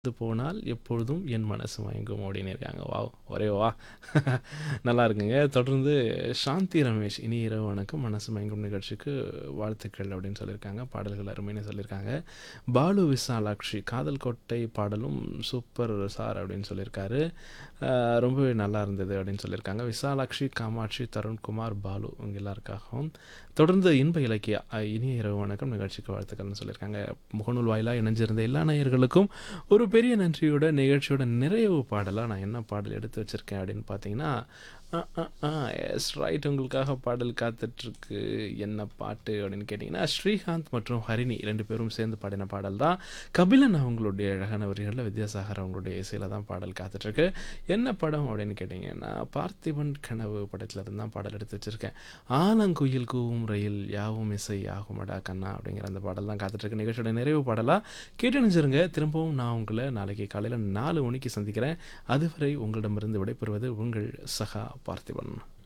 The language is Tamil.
இது போனால் எப்பொழுதும் என் மனசு மயங்கும் அப்படின்னு இருக்காங்க வாவ் ஒரே வா நல்லா இருக்குங்க தொடர்ந்து சாந்தி ரமேஷ் இனி இரவு வணக்கம் மனசு மயங்கும் நிகழ்ச்சிக்கு வாழ்த்துக்கள் அப்படின்னு சொல்லியிருக்காங்க பாடல்கள் அருமைன்னு சொல்லியிருக்காங்க பாலு விசாலாட்சி காதல் கோட்டை பாடலும் சூப்பர் சார் அப்படின்னு சொல்லியிருக்காரு அஹ் ரொம்பவே நல்லா இருந்தது அப்படின்னு சொல்லியிருக்காங்க விசாலாட்சி காமாட்சி தருண்குமார் பாலு இவங்க எல்லாருக்காகவும் தொடர்ந்து இன்ப இலக்கிய அஹ், இனிய இரவு வணக்கம் நிகழ்ச்சிக்கு வாழ்த்துக்கள்னு சொல்லியிருக்காங்க முகநூல் வாயிலாக இணைஞ்சிருந்த எல்லா நேயர்களுக்கும் ஒரு பெரிய நன்றியோட நிகழ்ச்சியோட நிறைவு பாடலாக நான் என்ன பாடல் எடுத்து வச்சுருக்கேன் அப்படின்னு பார்த்தீங்கன்னா எஸ் ரைட் உங்களுக்காக பாடல் காத்துட்ருக்கு என்ன பாட்டு அப்படின்னு கேட்டிங்கன்னா ஸ்ரீகாந்த் மற்றும் ஹரிணி ரெண்டு பேரும் சேர்ந்து பாடின பாடல் தான் கபிலன் அவங்களுடைய அழகான வரிகளில் வித்யாசாகர் அவங்களுடைய இசையில் தான் பாடல் காத்துட்ருக்கு என்ன படம் அப்படின்னு கேட்டிங்கன்னா பார்த்திபன் கனவு படத்தில் இருந்து தான் பாடல் எடுத்து வச்சுருக்கேன் ஆலங்குயில் கூவும் ரயில் யாவும் இசை ஆகுமடா கண்ணா அப்படிங்கிற அந்த பாடல் தான் காத்துட்ருக்கு நிகழ்ச்சியோட நிறைவு பாடலாக கேட்டு நினைச்சிருங்க திரும்பவும் நான் உங்களை நாளைக்கு காலையில் நாலு மணிக்கு சந்திக்கிறேன் அதுவரை உங்களிடமிருந்து விடைபெறுவது உங்கள் சகா பார்த்திபன்